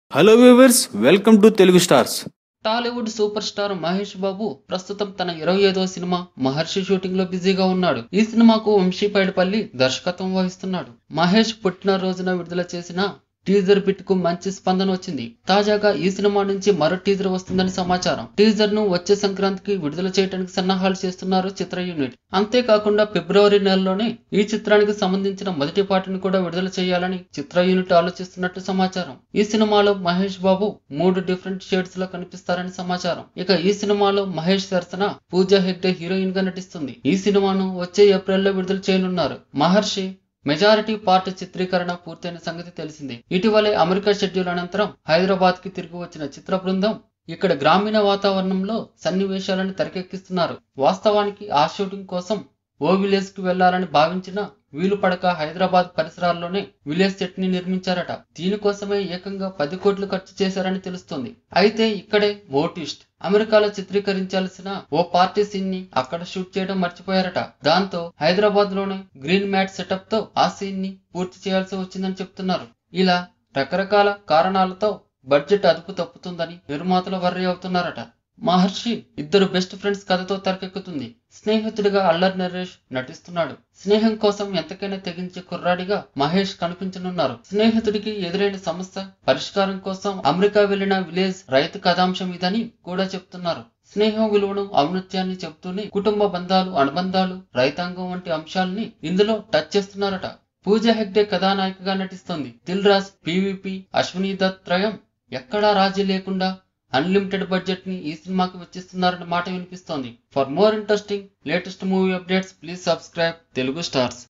hello viewers welcome to Telugu stars Tollywood superstar Mahesh Babu ప్రస్తుతం తన ఇరవై ఐదో సినిమా మహర్షి షూటింగ్ లో బిజీగా ఉన్నాడు ఈ సినిమాకు వంశీ పైడిపల్లి దర్శకత్వం వహిస్తున్నాడు మహేష్ పుట్టినరోజున విడుదల చేసిన టీజర్ బిట్ కు మంచి స్పందన వచ్చింది తాజాగా ఈ సినిమా నుంచి మరో టీజర్ వస్తుందని సమాచారం టీజర్ ను వచ్చే సంక్రాంతికి విడుదల చేయడానికి సన్నాహాలు చేస్తున్నారు చిత్ర యూనిట్ అంతేకాకుండా ఫిబ్రవరి నెలలోనే ఈ చిత్రానికి సంబంధించిన మొదటి పాటను కూడా విడుదల చేయాలని చిత్ర యూనిట్ ఆలోచిస్తున్నట్టు సమాచారం ఈ సినిమాలో మహేష్ బాబు మూడు డిఫరెంట్ షేడ్స్ లో కనిపిస్తారని సమాచారం ఇక ఈ సినిమాలో మహేష్ సరసన పూజా హెగ్డే హీరోయిన్ గా నటిస్తుంది ఈ సినిమాను వచ్చే ఏప్రిల్లో విడుదల చేయనున్నారు మహర్షి మెజారిటీ పార్ట్ చిత్రీకరణ పూర్తయిన సంగతి తెలిసింది ఇటీవలే అమెరికా షెడ్యూల్ అనంతరం హైదరాబాద్ కి తిరిగి వచ్చిన చిత్ర బృందం ఇక్కడ గ్రామీణ వాతావరణంలో సన్నివేశాలను తెరకెక్కిస్తున్నారు వాస్తవానికి ఆ షూటింగ్ కోసం ఓ విలేజ్ కి వెళ్లాలని భావించిన వీలు పడక హైదరాబాద్ పరిసరాల్లోనే విలేజ్ సెట్ ని నిర్మించారట దీనికోసమే ఏకంగా పది కోట్లు ఖర్చు చేశారని తెలుస్తోంది అయితే ఇక్కడే ఓ ట్విస్ట్ అమెరికాలో చిత్రీకరించాల్సిన ఓ పార్టీ సీన్ ని అక్కడ షూట్ చేయడం మర్చిపోయారట దాంతో హైదరాబాద్ లోనే గ్రీన్ మ్యాట్ సెటప్ తో ఆ సీన్ ని పూర్తి చేయాల్సి వచ్చిందని చెప్తున్నారు ఇలా రకరకాల కారణాలతో బడ్జెట్ అదుపు తప్పుతుందని నిర్మాతలు వర్రీ అవుతున్నారట మహర్షి ఇద్దరు బెస్ట్ ఫ్రెండ్స్ కథతో తెరకెక్కుతుంది స్నేహితుడిగా అల్లరి నరేష్ నటిస్తున్నాడు స్నేహం కోసం ఎంతకైనా తెగించే కుర్రాడిగా మహేష్ కనిపించనున్నారు స్నేహితుడికి ఎదురైన సమస్య పరిష్కారం కోసం అమెరికా వెళ్లిన విలేజ్ రైతు కథాంశం ఇదని కూడా చెప్తున్నారు స్నేహం విలువను ఔన్నత్యాన్ని చెబుతూనే కుటుంబ బంధాలు అనుబంధాలు రైతాంగం వంటి అంశాలని ఇందులో టచ్ చేస్తున్నారట పూజ హెగ్డే కథానాయికగా నటిస్తోంది దిల్ రాజ్ పీవీపీ అశ్విని దత్ త్రయం ఎక్కడా రాజీ లేకుండా అన్లిమిటెడ్ బడ్జెట్ ని ఈ సినిమాకి వెచ్చిస్తున్నారన్న మాట వినిపిస్తోంది for more interesting latest movie updates please subscribe Telugu stars